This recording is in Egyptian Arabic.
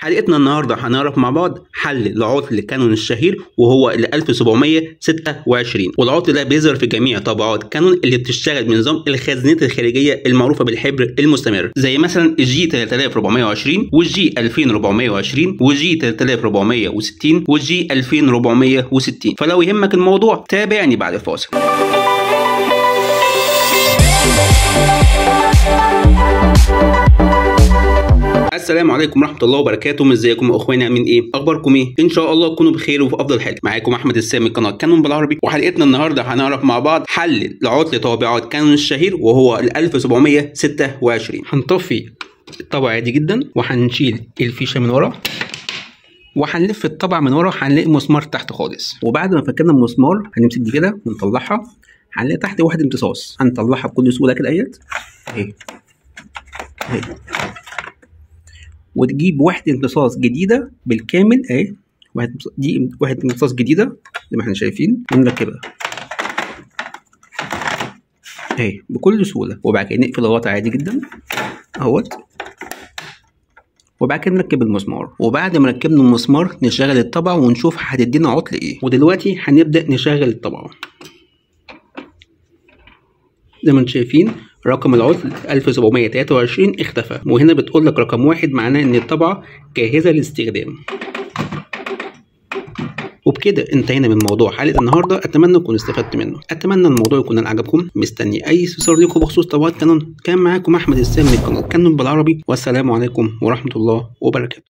حلقتنا النهارده هنعرف مع بعض حل لعطل كانون الشهير وهو ال 1726 والعطل ده بيظهر في جميع طبعات كانون اللي بتشتغل بنظام الخزانات الخارجيه المعروفه بالحبر المستمر زي مثلا الجي 3420 والجي 2420 والجي 3460 والجي 2460 فلو يهمك الموضوع تابعني بعد الفاصل السلام عليكم ورحمه الله وبركاته ازيكم يا اخواني عاملين ايه اخباركم ايه ان شاء الله تكونوا بخير وفي افضل حال معاكم احمد السامي قناه كانون بالعربي وحلقتنا النهارده هنعرف مع بعض حل لعطل طابعات كانون الشهير وهو ال 1726 هنطفي الطبع عادي جدا وهنشيل الفيشه من ورا وهنلف الطبع من ورا هنلاقي مسمار تحت خالص وبعد ما فكنا المسمار هنمسك دي كده ونطلعها هنلاقي تحت واحد امتصاص هنطلعها بكل سهوله كده اهيت اهي اهي وتجيب وحدة امتصاص جديدة بالكامل اهي واحد دي وحدة امتصاص جديدة زي ما احنا شايفين ونركبها اهي بكل سهولة وبعد كده نقفل الغطا عادي جدا اهوت وبعد كده نركب المسمار وبعد ما ركبنا المسمار نشغل الطبعة ونشوف هتدينا عطل ايه ودلوقتي هنبدأ نشغل الطبعة زي ما انتم شايفين رقم العطل 1723 اختفى وهنا بتقول لك رقم واحد معناه ان الطبعة جاهزة للاستخدام وبكده انتهينا من موضوع حلقة النهاردة أتمنى تكونوا استفدت منه أتمنى الموضوع يكون عجبكم مستني أي استفسار ليكم بخصوص طبعات كانون كان معاكم أحمد السامي من قناة كانون بالعربي والسلام عليكم ورحمة الله وبركاته